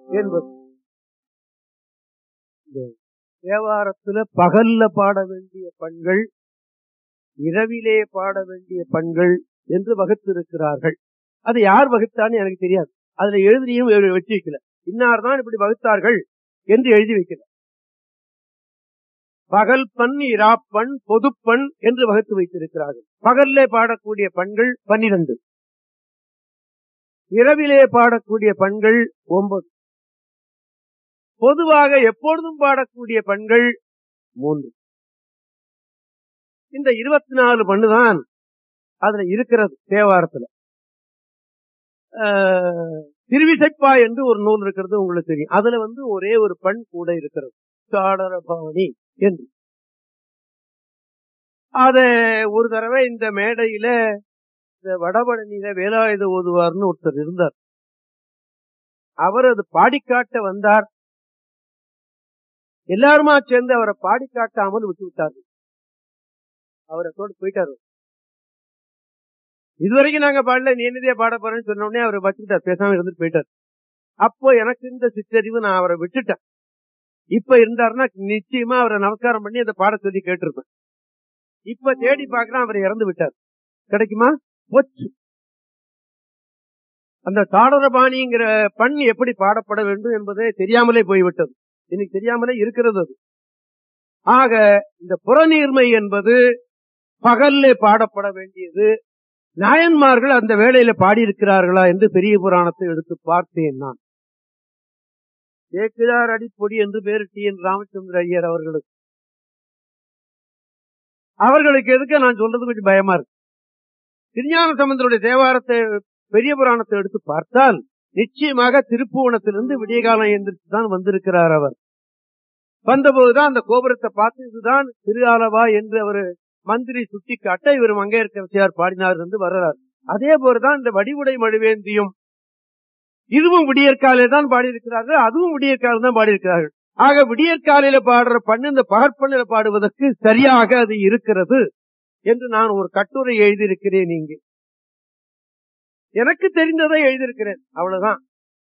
என்பது இந்த தேவாரத்துல பகல்ல பாட வேண்டிய பண்கள் இரவிலே பாட வேண்டிய பண்கள் என்று வகுத்திருக்கிறார்கள் அது யார் வகுத்தான்னு எனக்கு தெரியாது அதுல எழுதியும் வச்சு வைக்கல இன்னார் தான் இப்படி வகுத்தார்கள் என்று எழுதி வைக்கல பகல் பண் இராப்பண் பொதுப்பண் என்று வகுத்து வைத்திருக்கிறார்கள் பகல்லே பாடக்கூடிய பண்கள் பன்னிரண்டு இரவிலே பாடக்கூடிய பண்கள் ஒன்பது பொதுவாக எப்பொழுதும் பாடக்கூடிய பண்கள் மூன்று இந்த இருபத்தி நாலு பண்ணுதான் அதுல இருக்கிறது தேவாரத்துல திருவிசைப்பா என்று ஒரு நூல் இருக்கிறது உங்களுக்கு தெரியும் அதுல வந்து ஒரே ஒரு பண் கூட இருக்கிறது சாடரபாணி என்று அத ஒரு தடவை இந்த மேடையில இந்த வடபழனியில வேலாயுத ஓதுவார்னு ஒருத்தர் இருந்தார் அவர் அது பாடிக்காட்ட வந்தார் எல்லாருமா சேர்ந்து அவரை பாடிக்காட்டாமல் விட்டு விட்டார்கள் அவரை தோடு போயிட்டாரு இதுவரைக்கும் நாங்க பாடல நீ என்னதே பாட போறேன்னு சொன்ன உடனே அவரை வச்சுக்கிட்டார் பேசாம இருந்துட்டு போயிட்டார் அப்போ எனக்கு இந்த சிற்றறிவு நான் அவரை விட்டுட்டேன் இப்ப இருந்தாருன்னா நிச்சயமா அவரை நமஸ்காரம் பண்ணி அந்த பாட சொல்லி கேட்டிருப்பேன் இப்ப தேடி பாக்குறேன் அவர் இறந்து விட்டார் கிடைக்குமா போச்சு அந்த தாடரபாணிங்கிற பண் எப்படி பாடப்பட வேண்டும் என்பதே தெரியாமலே போய்விட்டது இன்னைக்கு தெரியாமலே இருக்கிறது அது ஆக இந்த புறநீர்மை என்பது பகல்ல பாடப்பட வேண்டியது நாயன்மார்கள் அந்த வேளையில பாடியிருக்கிறார்களா என்று பெரிய புராணத்தை எடுத்து பார்த்தேன் நான் சேக்கிழார் அடிப்பொடி என்று பேரு டி என் ராமச்சந்திர ஐயர் அவர்களுக்கு அவர்களுக்கு எதுக்கு நான் சொல்றது கொஞ்சம் பயமா இருக்கு திருஞான சம்பந்தருடைய தேவாரத்தை பெரிய புராணத்தை எடுத்து பார்த்தால் நிச்சயமாக திருப்புவனத்திலிருந்து விடிய காலம் எந்திரிச்சு தான் வந்திருக்கிறார் அவர் வந்தபோதுதான் அந்த கோபுரத்தை பார்த்து இதுதான் திரு ஆலவா என்று அவர் மந்திரி சுட்டி காட்ட இவர் மங்கையர்கரசியார் பாடினார் என்று வர்றார் அதே போலதான் இந்த வடிவுடை மழுவேந்தியும் இதுவும் விடியற்காலே தான் பாடியிருக்கிறார்கள் அதுவும் விடியற்காலம் தான் பாடியிருக்கிறார்கள் ஆக விடியற்காலையில பாடுற பண்ணு இந்த பகற்பண்ணில பாடுவதற்கு சரியாக அது இருக்கிறது என்று நான் ஒரு கட்டுரை எழுதியிருக்கிறேன் இங்கு எனக்கு தெரிந்ததை எழுதியிருக்கிறேன் அவ்வளவுதான்